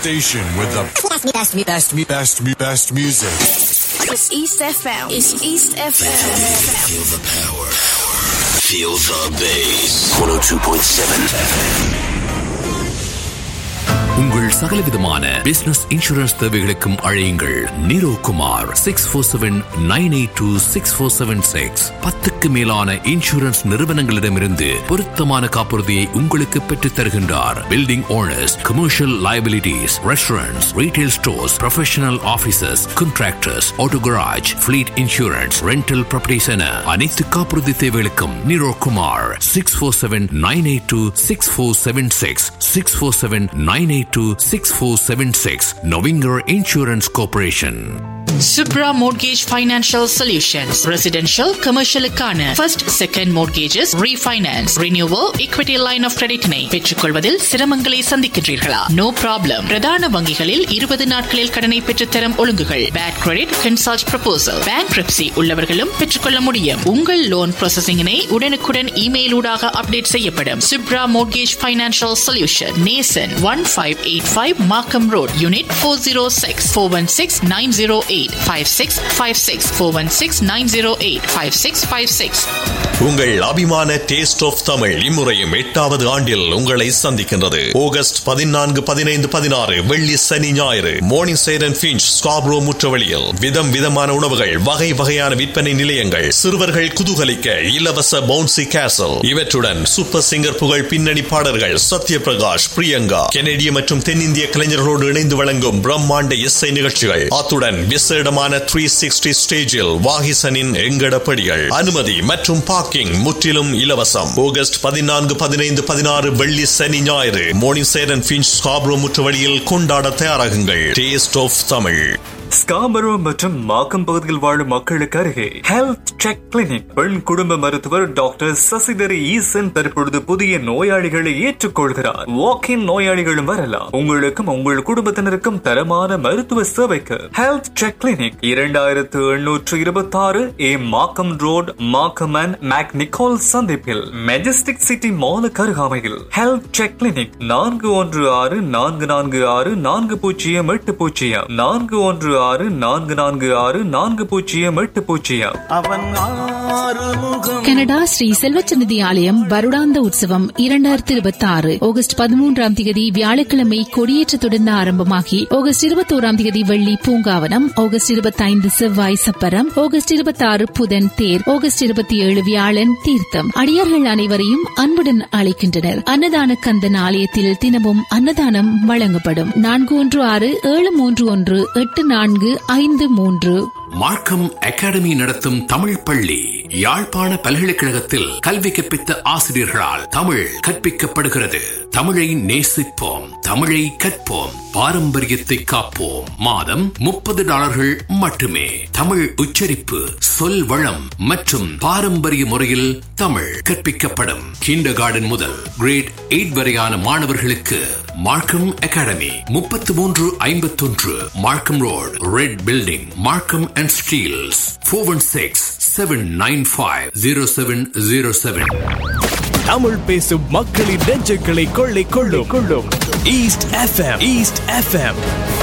station with the best, best, best, best, best, best music. It's East FM. It's East FM. Feel the power. Feel the bass. 102.7 உங்கள் சகலவிதமான business insurance தேவைகளுக்கும் அழையுங்கள் Niro Kumar six four seven nine eight two six four seven six பத்துக்கு மேலான insurance நிறுவனங்களிடமிருந்து பொருத்தமான காப்புறுதியை உங்களுக்கு பெற்றுத் தருகின்றார் building owners commercial liabilities restaurants retail stores professional offices contractors auto garage fleet insurance rental properties என அனைத்து காப்புறுதி தேவைகளுக்கும் Niro Kumar six four seven nine eight two six four seven six six four seven nine eight two six four seven six நொவிங்கர் insurance corporation Subra Mortgage Financial Solutions. Residential, commercial-க்கான first, second mortgages, refinance, renewal, equity line of credit-னை பெற்றுக்கொள்வதில் சிரமங்களை சந்திக்கின்றீர்களா? No problem. பிரதான வங்கிகளில் 20 நாட்களில் கடனை பெற்றுத்தரும் ஒழுங்குகள். Bad credit, consult proposal. Bankruptcy உள்ளவர்களும் பெற்றுக்கொள்ள முடியும். உங்கள் லோன் ப்ராசஸிங்கினை உடனுக்குடன் இமெயில் ஊடாக அப்டேட் செய்யப்படும். Subra Mortgage Financial Solution. Nason 1585 Markham Road, Unit 406 416 908 5656 416 908 5656 உங்கள் அபிமான டேஸ்ட் ஆஃப் தமிழ் இம்முறையும் எட்டாவது ஆண்டில் உங்களை சந்திக்கின்றது ஆகஸ்ட் பதினான்கு பதினைந்து பதினாறு வெள்ளி சனி ஞாயிறு மோர்னிங் சைரன் பிஞ்ச் ஸ்காப்ரோ முற்றவழியில் விதம் விதமான உணவுகள் வகை வகையான விற்பனை நிலையங்கள் சிறுவர்கள் குதூகலிக்க இலவச பவுன்சி கேசல் இவற்றுடன் சூப்பர் சிங்கர் புகழ் பின்னணி பாடல்கள் சத்யபிரகாஷ் பிரியங்கா கெனடிய மற்றும் தென்னிந்திய கலைஞர்களோடு இணைந்து வழங்கும் பிரம்மாண்ட இசை நிகழ்ச்சிகள் அத்துடன் விசேடமான த்ரீ சிக்ஸ்டி ஸ்டேஜில் வாகிசனின் எங்கடப்படிகள் அனுமதி மற்றும் பார்க்கிங் முற்றிலும் இலவசம் ஆகஸ்ட் பதினான்கு பதினைந்து பதினாறு வெள்ளி சனி ஞாயிறு மோர்னிங் சேரன் பிஞ்ச் ஸ்காப்ரோ முற்றுவழியில் கொண்டாட தயாராகுங்கள் டேஸ்ட் ஆஃப் தமிழ் ஸ்காபரோ மற்றும் மாக்கம் பகுதியில் வாழும் மக்களுக்கு அருகே ஹெல்த் செக் கிளினிக் பெண் குடும்ப மருத்துவர் டாக்டர் சசிதரி ஈசன் தற்பொழுது புதிய நோயாளிகளை ஏற்றுக்கொள்கிறார் வாக் இன் நோயாளிகளும் வரலாம் உங்களுக்கும் உங்கள் குடும்பத்தினருக்கும் தரமான மருத்துவ சேவைக்கு ஹெல்த் செக் கிளினிக் இரண்டாயிரத்து எண்ணூற்று இருபத்தி ஆறு A Markham road Markham and McNicoll சந்திப்பில் மெஜஸ்டிக் சிட்டி மாலுக்கு அருகாமையில் ஹெல்த் செக் கிளினிக் நான்கு ஒன்று ஆறு நான்கு நான்கு ஆறு நான்கு பூஜ்ஜியம் எட்டு பூஜ்ஜியம் நான்கு ஒன்று ஆறு நான்கு நான்கு ஆறு நான்கு பூஜ்ஜியம் எட்டு பூஜ்ஜியம் கனடா ஸ்ரீ செல்வச்சந்நிதி ஆலயம் வருடாந்த உற்சவம் இரண்டாயிரத்தி இருபத்தி ஆறு ஆகஸ்ட் பதிமூன்றாம் தேதி வியாழக்கிழமை கொடியேற்றத்துடன் ஆரம்பமாகி ஆகஸ்ட் இருபத்தோராம் தேதி வெள்ளி பூங்காவனம் ஆகஸ்ட் இருபத்தி ஐந்து செவ்வாய் சப்பரம் ஆகஸ்ட் இருபத்தி ஆறு புதன் தேர் ஆகஸ்ட் இருபத்தி ஏழு வியாழன் தீர்த்தம் அடியார்கள் அனைவரையும் அன்புடன் அழைக்கின்றனர் அன்னதான கந்தன் ஆலயத்தில் தினமும் அன்னதானம் வழங்கப்படும் நான்கு ஒன்று ஆறு ஏழு மூன்று ஒன்று எட்டு நான்கு ஐந்து மூன்று மார்க்கம் அகாடமி நடத்தும் தமிழ் பள்ளி யாழ்ப்பாண பல்கலைக்கழகத்தில் கல்வி கற்பித்த ஆசிரியர்களால் தமிழ் கற்பிக்கப்படுகிறது தமிழை நேசிப்போம் தமிழை கற்போம் பாரம்பரியத்தை காப்போம் மாதம் முப்பது டாலர்கள் மட்டுமே தமிழ் உச்சரிப்பு சொல் வளம் மற்றும் பாரம்பரிய முறையில் தமிழ் கற்பிக்கப்படும் கிண்டர் கார்டன் முதல் கிரேட் எயிட் வரையான மாணவர்களுக்கு மார்க்கம் அகாடமி முப்பத்து மூன்று ஐம்பத்தொன்று Markham road red building Markham and Steeles four one six seven nine five zero seven zero seven Tamil பேசும் மக்களின் நெஞ்சங்களை கொள்ளை கொள்ளும் கொள்ளும் ஈஸ்ட் எஃப்எம் ஈஸ்ட் எஃப்எம்